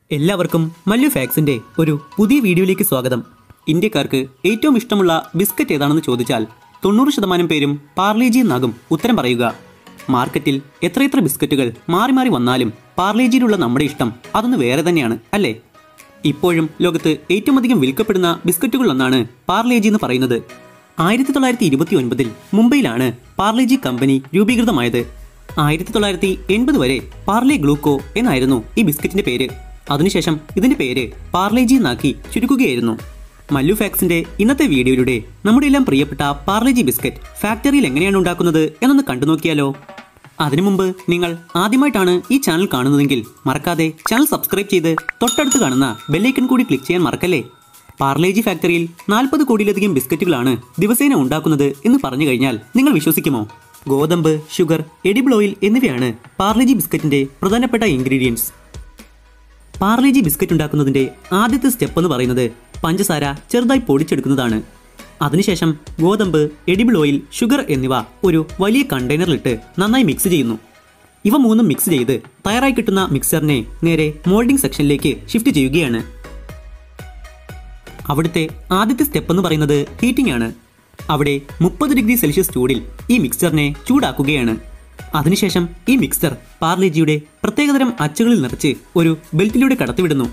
എല്ലാവർക്കും മല്ലു ഫാക്സിന്റെ ഒരു പുതിയ വീഡിയോയിലേക്ക് സ്വാഗതം ഇന്ത്യക്കാർക്ക് ഏറ്റവും ഇഷ്ടമുള്ള ബിസ്ക്കറ്റ് ഏതാണെന്ന് ചോദിച്ചാൽ തൊണ്ണൂറ് ശതമാനം പേരും പാർലേജി എന്നാകും ഉത്തരം പറയുക മാർക്കറ്റിൽ എത്രയെത്ര ബിസ്ക്കറ്റുകൾ മാറി മാറി വന്നാലും പാർലേജിയിലുള്ള നമ്മുടെ ഇഷ്ടം അതൊന്ന് വേറെ തന്നെയാണ് അല്ലേ ഇപ്പോഴും ലോകത്ത് ഏറ്റവും അധികം വിൽക്കപ്പെടുന്ന ബിസ്ക്കറ്റുകളിലൊന്നാണ് പാർലേജി എന്ന് പറയുന്നത് ആയിരത്തി തൊള്ളായിരത്തി ഇരുപത്തി ഒൻപതിൽ മുംബൈയിലാണ് പാർലേജി കമ്പനി രൂപീകൃതമായത് ആയിരത്തി തൊള്ളായിരത്തി എൺപത് വരെ പാർലെ ഗ്ലൂക്കോ എന്നായിരുന്നു ഈ ബിസ്ക്കറ്റിന്റെ പേര് അതിനുശേഷം ഇതിന്റെ പേര് പാർലേജി എന്നാക്കി ചുരുക്കുകയായിരുന്നു മല്ലു ഫാക്സിന്റെ ഇന്നത്തെ വീഡിയോയിലൂടെ നമ്മുടെ എല്ലാം പ്രിയപ്പെട്ട പാർലേജി ബിസ്ക്കറ്റ് ഫാക്ടറിയിൽ എങ്ങനെയാണ് ഉണ്ടാക്കുന്നത് എന്നൊന്ന് കണ്ടു നോക്കിയാലോ അതിനു മുമ്പ് നിങ്ങൾ ആദ്യമായിട്ടാണ് ഈ ചാനൽ കാണുന്നതെങ്കിൽ മറക്കാതെ ചാനൽ സബ്സ്ക്രൈബ് ചെയ്ത് തൊട്ടടുത്ത് കാണുന്ന ബെല്ലൈക്കൺ കൂടി ക്ലിക്ക് ചെയ്യാൻ മറക്കല്ലേ പാർലേജി ഫാക്ടറിയിൽ നാൽപ്പത് കോടിയിലധികം ബിസ്ക്കറ്റുകളാണ് ദിവസേന ഉണ്ടാക്കുന്നത് എന്ന് പറഞ്ഞു കഴിഞ്ഞാൽ നിങ്ങൾ വിശ്വസിക്കുമോ ഗോതമ്പ് ഷുഗർ എഡിബിൾ ഓയിൽ എന്നിവയാണ് പാർലേജി ബിസ്ക്കറ്റിന്റെ പ്രധാനപ്പെട്ട ഇൻഗ്രീഡിയൻസ് പാർലേജി ബിസ്ക്കറ്റ് ഉണ്ടാക്കുന്നതിന്റെ ആദ്യത്തെ സ്റ്റെപ്പ് എന്ന് പറയുന്നത് പഞ്ചസാര ചെറുതായി പൊടിച്ചെടുക്കുന്നതാണ് അതിനുശേഷം ഗോതമ്പ് എഡിബിൾ ഓയിൽ ഷുഗർ എന്നിവ ഒരു വലിയ കണ്ടെയ്നറിലിട്ട് നന്നായി മിക്സ് ചെയ്യുന്നു ഇവ മൂന്നും മിക്സ് ചെയ്ത് തയ്യാറായി കിട്ടുന്ന മിക്സറിനെ നേരെ മോൾഡിംഗ് സെക്ഷനിലേക്ക് ഷിഫ്റ്റ് ചെയ്യുകയാണ് അവിടുത്തെ ആദ്യത്തെ സ്റ്റെപ്പ് എന്ന് പറയുന്നത് ഹീറ്റിംഗ് ആണ് അവിടെ മുപ്പത് ഡിഗ്രി സെൽഷ്യസ് ചൂടിൽ ഈ മിക്സറിനെ ചൂടാക്കുകയാണ് അതിനുശേഷം ഈ മിക്സർ പാർലേജിയുടെ പ്രത്യേകതരം അച്ചുകളിൽ നിറച്ച് ഒരു ബെൽറ്റിലൂടെ കടത്തിവിടുന്നു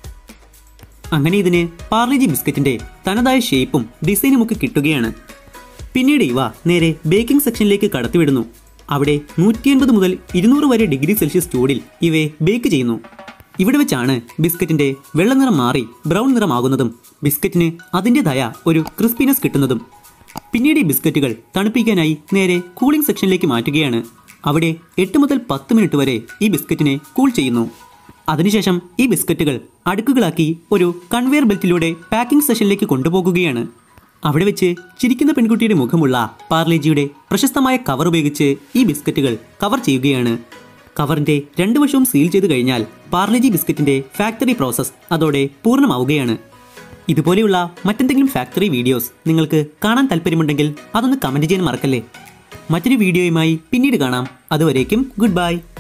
അങ്ങനെ ഇതിന് പാർലേജി ബിസ്ക്കറ്റിന്റെ തനതായ ഷേപ്പും ഡിസൈനും ഒക്കെ കിട്ടുകയാണ് പിന്നീട് ഇവ നേരെ ബേക്കിംഗ് സെക്ഷനിലേക്ക് കടത്തിവിടുന്നു അവിടെ നൂറ്റി എൺപത് മുതൽ ഇരുന്നൂറ് വരെ ഡിഗ്രി സെൽഷ്യസ് ചൂടിൽ ഇവയെ ബേക്ക് ചെയ്യുന്നു ഇവിടെ വെച്ചാണ് ബിസ്ക്കറ്റിന്റെ വെള്ള നിറം മാറി ബ്രൗൺ നിറമാകുന്നതും ബിസ്ക്കറ്റിന് അതിൻ്റെതായ ഒരു ക്രിസ്പിനെസ് കിട്ടുന്നതും പിന്നീട് ഈ ബിസ്ക്കറ്റുകൾ തണുപ്പിക്കാനായി നേരെ കൂളിംഗ് സെക്ഷനിലേക്ക് മാറ്റുകയാണ് അവിടെ എട്ട് മുതൽ പത്ത് മിനിറ്റ് വരെ ഈ ബിസ്ക്കറ്റിനെ കൂൾ ചെയ്യുന്നു അതിനുശേഷം ഈ ബിസ്ക്കറ്റുകൾ അടുക്കുകളാക്കി ഒരു കൺവെയർ ബെൽറ്റിലൂടെ പാക്കിംഗ് സെഷനിലേക്ക് കൊണ്ടുപോകുകയാണ് അവിടെ വെച്ച് ചിരിക്കുന്ന പെൺകുട്ടിയുടെ മുഖമുള്ള പാർലേജിയുടെ പ്രശസ്തമായ കവർ ഉപയോഗിച്ച് ഈ ബിസ്ക്കറ്റുകൾ കവർ ചെയ്യുകയാണ് കവറിന്റെ രണ്ടു വശവും സീൽ ചെയ്ത് കഴിഞ്ഞാൽ പാർലേജി ബിസ്ക്കറ്റിന്റെ ഫാക്ടറി പ്രോസസ് അതോടെ പൂർണ്ണമാവുകയാണ് ഇതുപോലെയുള്ള മറ്റെന്തെങ്കിലും ഫാക്ടറി വീഡിയോസ് നിങ്ങൾക്ക് കാണാൻ താല്പര്യമുണ്ടെങ്കിൽ അതൊന്ന് കമൻറ്റ് ചെയ്യാൻ മറക്കല്ലേ മറ്റൊരു വീഡിയോയുമായി പിന്നീട് കാണാം അതുവരേക്കും ഗുഡ് ബൈ